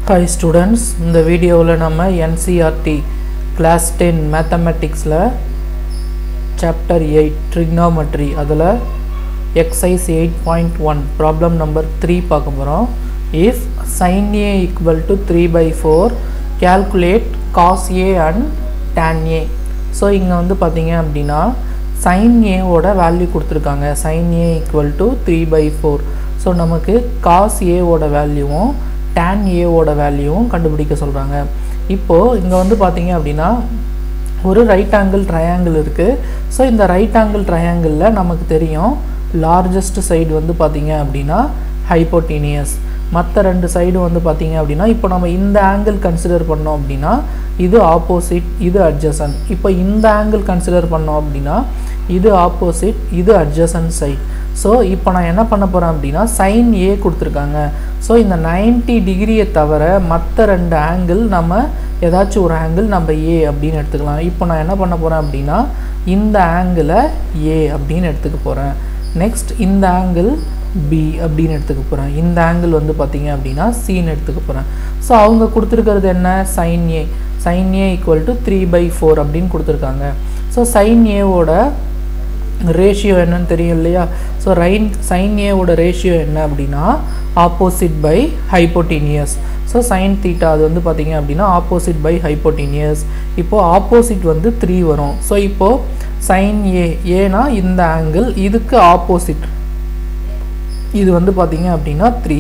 hi students இந்த வீடியோவில் நம்ம என்சிஆர்டி கிளாஸ் டென் மேத்தமெட்டிக்ஸில் சாப்டர் எயிட் ட்ரிக்னாமெட்ரி அதில் exercise eight point one problem number three பார்க்க போகிறோம் if sine A equal to three by four calculate cos A and tan A so இங்கே வந்து பார்த்தீங்க அப்படின்னா சைன் ஏவோட வேல்யூ கொடுத்துருக்காங்க sine A equal to three by four so நமக்கு cos ஏவோட வேல்யூவும் டேன் ஏவோட வேல்யூவும் கண்டுபிடிக்க சொல்கிறாங்க இப்போது இங்கே வந்து பார்த்தீங்க அப்படின்னா ஒரு ரைட் ஆங்கிள் ட்ரையாங்கிள் இருக்குது ஸோ இந்த ரைட் ஆங்கிள் ட்ரையாங்கிளில் நமக்கு தெரியும் லார்ஜஸ்ட் சைடு வந்து பார்த்தீங்க அப்படின்னா ஹைப்போட்டீனியஸ் மற்ற ரெண்டு சைடு வந்து பார்த்தீங்க அப்படின்னா இப்போ நம்ம இந்த ஆங்கிள் கன்சிடர் பண்ணோம் அப்படின்னா இது ஆப்போசிட் இது அட்ஜசன் இப்போ இந்த ஆங்கிள் கன்சிடர் பண்ணோம் அப்படின்னா இது ஆப்போசிட் இது அட்ஜசன் சைட் ஸோ இப்போ நான் என்ன பண்ண போகிறேன் அப்படின்னா சைன் ஏ கொடுத்துருக்காங்க ஸோ இந்த நைன்ட்டி டிகிரியை தவிர மற்ற ரெண்டு ஆங்கிள் நம்ம ஏதாச்சும் ஒரு ஆங்கிள் நம்ம ஏ அப்படின்னு எடுத்துக்கலாம் இப்போ நான் என்ன பண்ண போகிறேன் அப்படின்னா இந்த ஆங்கிளை ஏ அப்படின்னு எடுத்துக்க போகிறேன் நெக்ஸ்ட் இந்த ஆங்கிள் பி அப்படின்னு எடுத்துக்க போகிறேன் இந்த ஆங்கிள் வந்து பார்த்தீங்க அப்படின்னா சின்னு எடுத்துக்க போகிறேன் ஸோ அவங்க கொடுத்துருக்கிறது என்ன sine A sine A equal to three by four அப்படின்னு கொடுத்துருக்காங்க ஸோ சைன் ஏவோட ரேஷியோ என்னன்னு தெரியும் இல்லையா ஸோ ரைன் சைன் ஏவோட ரேஷியோ என்ன அப்படின்னா opposite by hypotenuse so sine theta அது வந்து பார்த்தீங்க அப்படின்னா ஆப்போசிட் பை ஹைப்போட்டீனியஸ் இப்போது ஆப்போசிட் வந்து த்ரீ வரும் ஸோ இப்போது சைன் ஏ ஏனா இந்த ஆங்கிள் இதுக்கு ஆப்போசிட் இது வந்து பார்த்தீங்க அப்படின்னா த்ரீ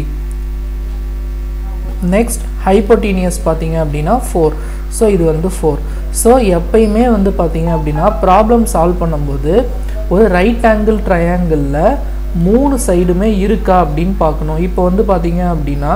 நெக்ஸ்ட் ஹைப்போட்டீனியஸ் பார்த்தீங்க அப்படின்னா ஃபோர் ஸோ இது வந்து ஃபோர் ஸோ எப்பயுமே வந்து பார்த்தீங்க அப்படின்னா ப்ராப்ளம் சால்வ் பண்ணும்போது ஒரு ரைட் ஆங்கிள் ட்ரையாங்கிளில் மூணு சைடுமே இருக்கா அப்படின்னு பார்க்கணும் இப்போ வந்து பார்த்தீங்க அப்படின்னா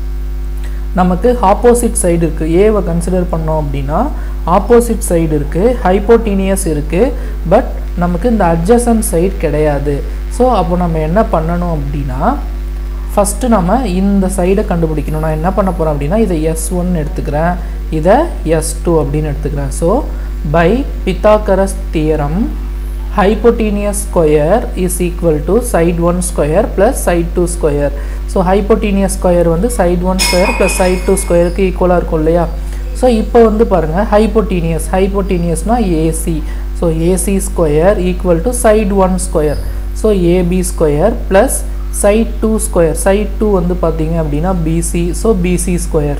நமக்கு ஆப்போசிட் சைடு இருக்குது ஏவை கன்சிடர் பண்ணோம் அப்படின்னா ஆப்போசிட் சைடு இருக்குது ஹைப்போட்டீனியஸ் இருக்குது பட் நமக்கு இந்த அட்ஜசன் சைடு கிடையாது ஸோ அப்போ நம்ம என்ன பண்ணணும் அப்படின்னா ஃபஸ்ட்டு நம்ம இந்த சைடை கண்டுபிடிக்கணும் நான் என்ன பண்ண போகிறேன் அப்படின்னா இதை எஸ் ஒன் எடுத்துக்கிறேன் இதை எஸ் டூ அப்படின்னு எடுத்துக்கிறேன் so by Pythagoras theorem hypotenuse square is equal to side 1 square plus side 2 square so hypotenuse square வந்து side 1 square plus side 2 squareக்கு ஈக்குவலாக இருக்கும் இல்லையா ஸோ இப்போ வந்து பாருங்கள் hypotenuse hypotenuseனா AC so AC square equal to side one square so AB square plus side two square side two வந்து பார்த்தீங்க அப்படின்னா BC so BC square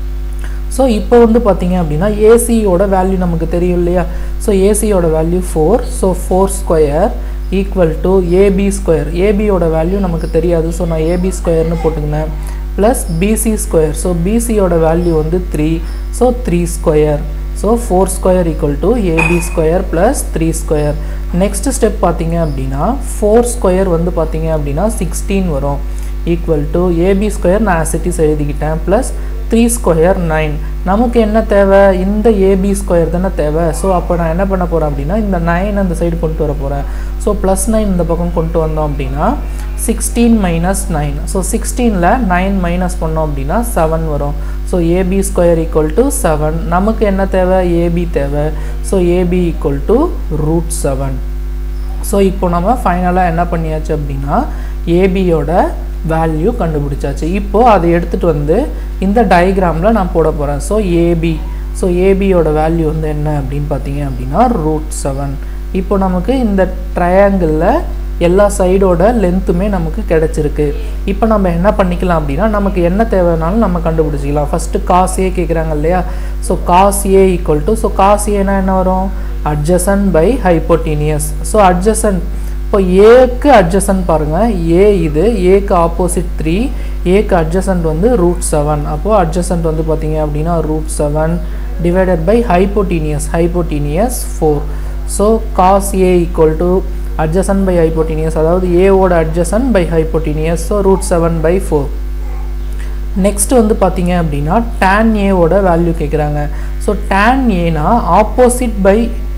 so இப்போ வந்து பார்த்தீங்க அப்படின்னா ஏசியோட வேல்யூ நமக்கு தெரியும் இல்லையா ஸோ ஏசியோட value four so four square equal to AB square ஏபியோட value நமக்கு தெரியாது ஸோ நான் ஏபி ஸ்கொயர்னு போட்டுக்கினேன் ப்ளஸ் பிசி ஸ்கொயர் ஸோ பிசியோட வேல்யூ வந்து three so three square so four square equal to AB square plus three square next step பார்த்தீங்க அப்படின்னா four square வந்து பார்த்தீங்க அப்படின்னா சிக்ஸ்டீன் வரும் ஈக்குவல் டு ஏபி ஸ்கொயர் நான் ஆசிட்டிஸ் எழுதிக்கிட்டேன் ப்ளஸ் த்ரீ ஸ்கொயர் நைன் நமக்கு என்ன தேவை இந்த ஏபி ஸ்கொயர் தானே தேவை ஸோ அப்போ நான் என்ன பண்ண போகிறேன் அப்படின்னா இந்த நைன் அந்த சைடு கொண்டு வர போகிறேன் ஸோ ப்ளஸ் நைன் இந்த பக்கம் கொண்டு வந்தோம் அப்படின்னா சிக்ஸ்டீன் மைனஸ் நைன் ஸோ சிக்ஸ்டீனில் நைன் மைனஸ் பண்ணோம் அப்படின்னா செவன் வரும் so AB square equal to seven நமக்கு என்ன தேவை ஏபி தேவை so AB equal to root seven so இப்போ நம்ம ஃபைனலாக என்ன பண்ணியாச்சு அப்படின்னா ஏபியோட வேல்யூ கண்டுபிடிச்சாச்சு இப்போது அதை எடுத்துகிட்டு வந்து இந்த டயக்ராமில் நான் போட போகிறேன் ஸோ ஏபி ஸோ ஏபியோட வேல்யூ வந்து என்ன அப்படின்னு பார்த்தீங்க அப்படின்னா ரூட் செவன் இப்போ நமக்கு இந்த ட்ரையாங்கிளில் எல்லா சைடோட லென்த்துமே நமக்கு கிடச்சிருக்கு இப்போ நம்ம என்ன பண்ணிக்கலாம் அப்படின்னா நமக்கு என்ன தேவைனாலும் நம்ம கண்டுபிடிச்சிக்கலாம் ஃபஸ்ட்டு காஸ் ஏ கேட்குறாங்க இல்லையா so cos A equal to so cos ஏனா என்ன வரும் adjacent by hypotenuse so adjacent இப்போ ஏக்கு அட்ஜசன்ட் பாருங்கள் ஏ இது ஏக்கு ஆப்போசிட் த்ரீ ஏக்கு அட்ஜசன்ட் வந்து ரூட் செவன் அப்போது அட்ஜசன்ட் வந்து பார்த்தீங்க அப்படின்னா root seven divided by hypotenuse hypotenuse four so cos A equal to adjacent by hypotenuse அதாவது ஏவோட adjacent by hypotenuse so root seven by four next வந்து பார்த்தீங்க அப்படின்னா டேன் ஏவோட வேல்யூ கேட்குறாங்க ஸோ டேன் ஏனா opposite by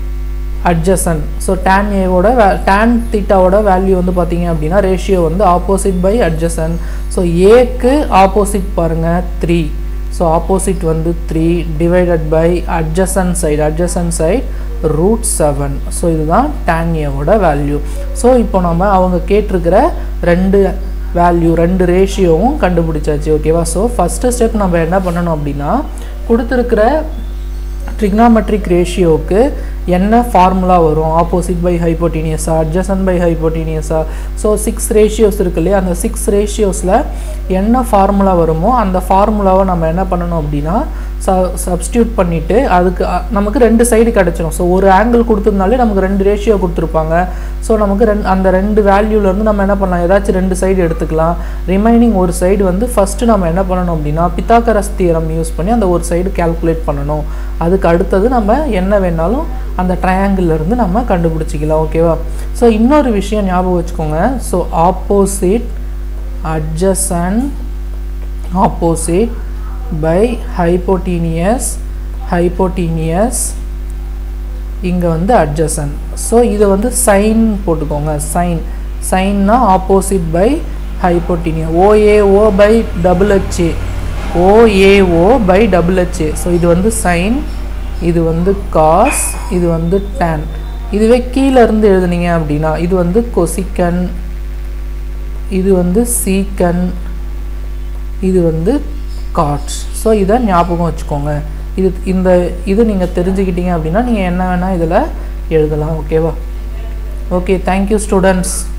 adjacent so tan ஏவோட வே டேன் தீட்டாவோட வேல்யூ வந்து பார்த்தீங்க அப்படின்னா ரேஷியோ வந்து ஆப்போசிட் பை அட்ஜசன் ஸோ ஏக்கு ஆப்போசிட் பாருங்கள் த்ரீ ஸோ ஆப்போசிட் வந்து three divided by adjacent side adjacent side root seven so இதுதான் டேன் ஏவோட வேல்யூ ஸோ இப்போ நம்ம அவங்க கேட்டிருக்கிற ரெண்டு வேல்யூ ரெண்டு ரேஷியோவும் கண்டுபிடிச்சாச்சு ஓகேவா ஸோ ஃபஸ்ட்டு ஸ்டெப் நம்ம என்ன பண்ணணும் அப்படின்னா கொடுத்துருக்கிற ட்ரிக்னாமெட்ரிக் ரேஷியோவுக்கு என்ன ஃபார்முலா வரும் ஆப்போசிட் பை ஹைப்போட்டீனியஸா அட்ஜசன் பை ஹைப்போட்டீனியஸா ஸோ சிக்ஸ் ரேஷியோஸ் இருக்கு இல்லையா அந்த சிக்ஸ் ரேஷியோஸில் என்ன ஃபார்முலா வருமோ அந்த ஃபார்முலாவை நம்ம என்ன பண்ணணும் அப்படின்னா ச சப்ஸ்டியூட் பண்ணிவிட்டு அதுக்கு அ, நமக்கு ரெண்டு சைடு கிடச்சிரும் ஸோ ஒரு ஆங்கிள் கொடுத்துருந்தாலே நமக்கு ரெண்டு ரேஷியோ கொடுத்துருப்பாங்க ஸோ நமக்கு ரெண்டு அந்த ரெண்டு வேல்யூலேருந்து நம்ம என்ன பண்ணலாம் ஏதாச்சும் ரெண்டு சைடு எடுத்துக்கலாம் ரிமைனிங் ஒரு சைடு வந்து ஃபஸ்ட்டு நம்ம என்ன பண்ணணும் அப்படின்னா பித்தாக்கரஸ் தியரம் யூஸ் பண்ணி அந்த ஒரு சைடு கால்குலேட் பண்ணணும் அதுக்கு அடுத்தது நம்ம என்ன வேணாலும் அந்த triangle ல இருந்து நம்ம கண்டுபிடிச்சிக்கலாம் ஓகேவா ஸோ இன்னொரு விஷயம் ஞாபகம் வச்சுக்கோங்க so opposite adjacent opposite by hypotenuse hypotenuse இங்கே வந்து adjacent ஸோ இதை வந்து சைன் போட்டுக்கோங்க சைன் சைன்னா opposite by hypotenuse O A O by double H A O A O by double H A so இது வந்து சைன் இது வந்து காஸ் இது வந்து tan இதுவே கீழே இருந்து எழுதுனீங்க அப்படின்னா இது வந்து கொசிக்கன் இது வந்து சீக்கன் இது வந்து காட்ஸ் ஸோ இதை ஞாபகம் வச்சுக்கோங்க இது இந்த இது நீங்கள் தெரிஞ்சுக்கிட்டீங்க அப்படின்னா நீங்கள் என்ன வேணால் இதில் எழுதலாம் ஓகேவா ஓகே தேங்க்யூ ஸ்டூடெண்ட்ஸ்